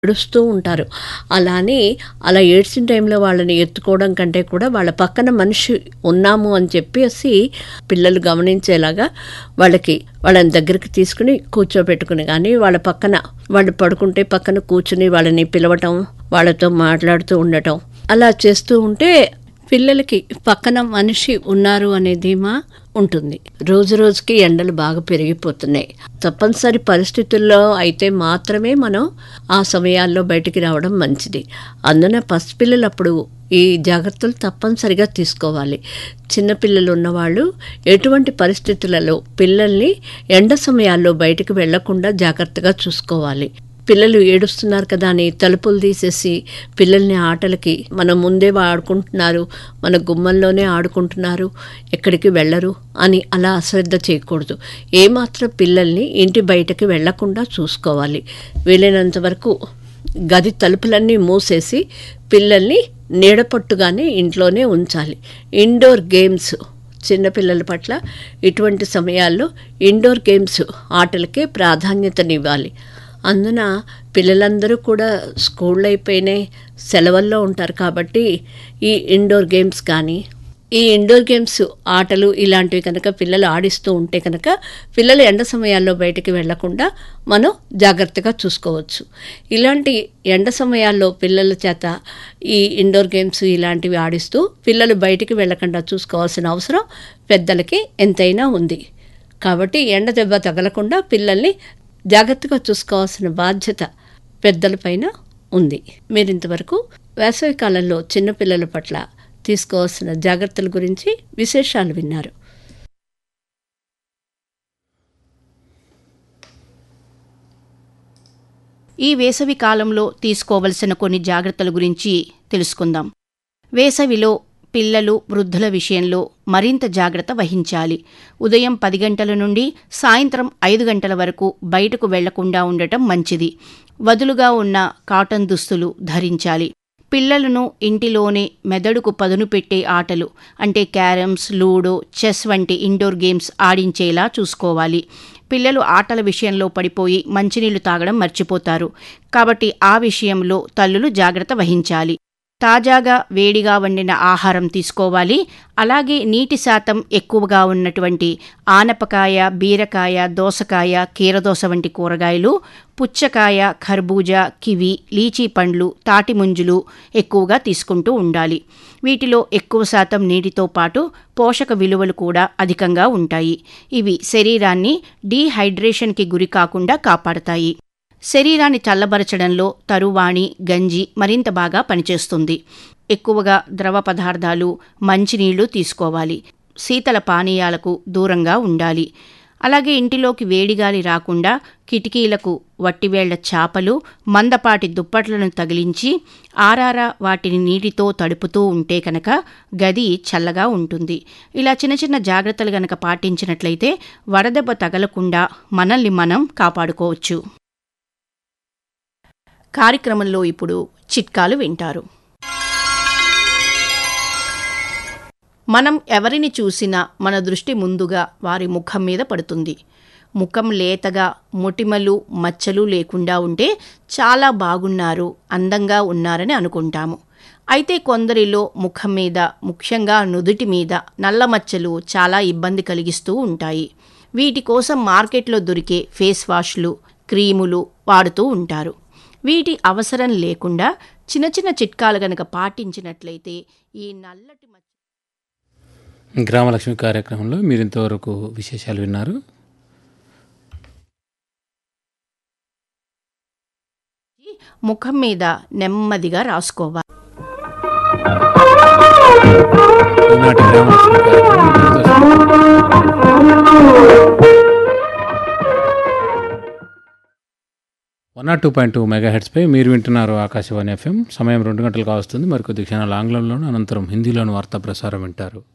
ఏడుస్తూ ఉంటారు అలా అని అలా ఏడ్చిన టైంలో వాళ్ళని ఎత్తుకోవడం కంటే కూడా వాళ్ళ పక్కన మనిషి ఉన్నాము అని చెప్పేసి పిల్లలు గమనించేలాగా వాళ్ళకి వాళ్ళని దగ్గరికి తీసుకుని కూర్చోబెట్టుకుని కానీ వాళ్ళ పక్కన వాళ్ళు పడుకుంటే పక్కన కూర్చుని వాళ్ళని పిలవటం వాళ్ళతో మాట్లాడుతూ ఉండటం అలా చేస్తూ ఉంటే పిల్లలకి పక్కన మనిషి ఉన్నారు అనే ధీమా ఉంటుంది రోజు రోజుకి ఎండలు బాగా పెరిగిపోతున్నాయి తప్పనిసరి పరిస్థితుల్లో అయితే మాత్రమే మనం ఆ సమయాల్లో బయటికి రావడం మంచిది అందున పసిపిల్లలు అప్పుడు ఈ జాగ్రత్తలు తప్పనిసరిగా తీసుకోవాలి చిన్నపిల్లలు ఉన్నవాళ్ళు ఎటువంటి పరిస్థితులలో పిల్లల్ని ఎండ సమయాల్లో బయటికి వెళ్లకుండా జాగ్రత్తగా చూసుకోవాలి పిల్లలు ఏడుస్తున్నారు కదా అని తలుపులు తీసేసి పిల్లల్ని ఆటలకి మన ముందే ఆడుకుంటున్నారు మన గుమ్మంలోనే ఆడుకుంటున్నారు ఎక్కడికి వెళ్ళరు అని అలా అశ్రద్ధ చేయకూడదు ఏమాత్రం పిల్లల్ని ఇంటి బయటకి వెళ్లకుండా చూసుకోవాలి వీలైనంత వరకు గది తలుపులన్నీ మూసేసి పిల్లల్ని నీడపట్టుగానే ఇంట్లోనే ఉంచాలి ఇండోర్ గేమ్స్ చిన్నపిల్లల పట్ల ఇటువంటి సమయాల్లో ఇండోర్ గేమ్స్ ఆటలకే ప్రాధాన్యతనివ్వాలి అందున పిల్లలందరూ కూడా స్కూళ్ళు అయిపోయినాయి సెలవుల్లో ఉంటారు కాబట్టి ఈ ఇండోర్ గేమ్స్ కానీ ఈ ఇండోర్ గేమ్స్ ఆటలు ఇలాంటివి కనుక పిల్లలు ఆడిస్తూ ఉంటే కనుక పిల్లలు ఎండ సమయాల్లో బయటికి వెళ్లకుండా మనం జాగ్రత్తగా చూసుకోవచ్చు ఇలాంటి ఎండ సమయాల్లో పిల్లల చేత ఈ ఇండోర్ గేమ్స్ ఇలాంటివి ఆడిస్తూ పిల్లలు బయటికి వెళ్లకుండా చూసుకోవాల్సిన అవసరం పెద్దలకి ఎంతైనా ఉంది కాబట్టి ఎండ దెబ్బ తగలకుండా పిల్లల్ని జాగ్రత్తగా చూసుకోవాల్సిన బాధ్యత పెద్దలపైన ఉంది మీరు ఇంతవరకు వేసవి కాలంలో చిన్నపిల్లల పట్ల తీసుకోవాల్సిన జాగ్రత్తల గురించి విశేషాలు విన్నారు ఈ వేసవి కాలంలో తీసుకోవలసిన కొన్ని జాగ్రత్తల గురించి తెలుసుకుందాం వేసవిలో పిల్లలు వృద్ధుల విషయంలో మరింత జాగ్రత్త వహించాలి ఉదయం పది గంటల నుండి సాయంత్రం ఐదు గంటల వరకు బయటకు వెళ్లకుండా ఉండటం మంచిది వదులుగా ఉన్న కాటన్ దుస్తులు ధరించాలి పిల్లలను ఇంటిలోనే మెదడుకు పదును పెట్టే ఆటలు అంటే క్యారమ్స్ లూడో చెస్ వంటి ఇండోర్ గేమ్స్ ఆడించేలా చూసుకోవాలి పిల్లలు ఆటల విషయంలో పడిపోయి మంచినీళ్లు తాగడం మర్చిపోతారు కాబట్టి ఆ విషయంలో తల్లులు జాగ్రత్త వహించాలి తాజాగా వేడిగా వండిన ఆహారం తీసుకోవాలి అలాగే నీటి శాతం ఎక్కువగా ఉన్నటువంటి ఆనపకాయ బీరకాయ దోసకాయ కీరదోస వంటి కూరగాయలు పుచ్చకాయ ఖర్బూజా కివి లీచీ పండ్లు తాటి ముంజులు ఎక్కువగా తీసుకుంటూ ఉండాలి వీటిలో ఎక్కువ శాతం నీటితో పాటు పోషక విలువలు కూడా అధికంగా ఉంటాయి ఇవి శరీరాన్ని డీహైడ్రేషన్కి గురి కాకుండా కాపాడతాయి శరీరాన్ని చల్లబరచడంలో తరువాణి గంజి మరింత బాగా పనిచేస్తుంది ఎక్కువగా ద్రవ పదార్థాలు మంచినీళ్లు తీసుకోవాలి శీతల పానీయాలకు దూరంగా ఉండాలి అలాగే ఇంటిలోకి వేడిగాలి రాకుండా కిటికీలకు వట్టివేళ్ల చాపలు మందపాటి దుప్పట్లను తగిలించి ఆరారా వాటిని నీటితో తడుపుతూ ఉంటే కనుక గది చల్లగా ఉంటుంది ఇలా చిన్న చిన్న జాగ్రత్తలు గనక పాటించినట్లయితే వడదెబ్బ తగలకుండా మనల్ని మనం కాపాడుకోవచ్చు కార్యక్రమంలో ఇప్పుడు చిట్కాలు వింటారు మనం ఎవరిని చూసినా మన దృష్టి ముందుగా వారి ముఖం మీద పడుతుంది ముఖం లేతగా మొటిమలు మచ్చలు లేకుండా ఉంటే చాలా బాగున్నారు అందంగా ఉన్నారని అనుకుంటాము అయితే కొందరిలో ముఖం మీద ముఖ్యంగా నుదుటి మీద నల్ల మచ్చలు చాలా ఇబ్బంది కలిగిస్తూ ఉంటాయి వీటి కోసం మార్కెట్లో దొరికే ఫేస్ వాష్లు క్రీములు వాడుతూ ఉంటారు వీటి అవసరం లేకుండా చిన్న చిన్న చిట్కాలు గనక పాటించినట్లయితే ఈ నల్లటి మచ్చ గ్రామలక్ష్మి కార్యక్రమంలో మీరు ఇంతవరకు విశేషాలు విన్నారు ముఖం మీద నెమ్మదిగా రాసుకోవాలి ఈనాటి గ్రామలక్ష్మి కార్యక్రమం ఇంతటితో one naught two point two mega హెడ్స్పై మీరు వింటున్నారు ఆకాశవాణి ఎఫ్ఎం సమయం రెండు గంటలు కావస్తుంది మరికొద్ది క్షణాలు ఆంగ్లంలోను అనంతరం హిందీలోను వార్తా ప్రసారం వింటారు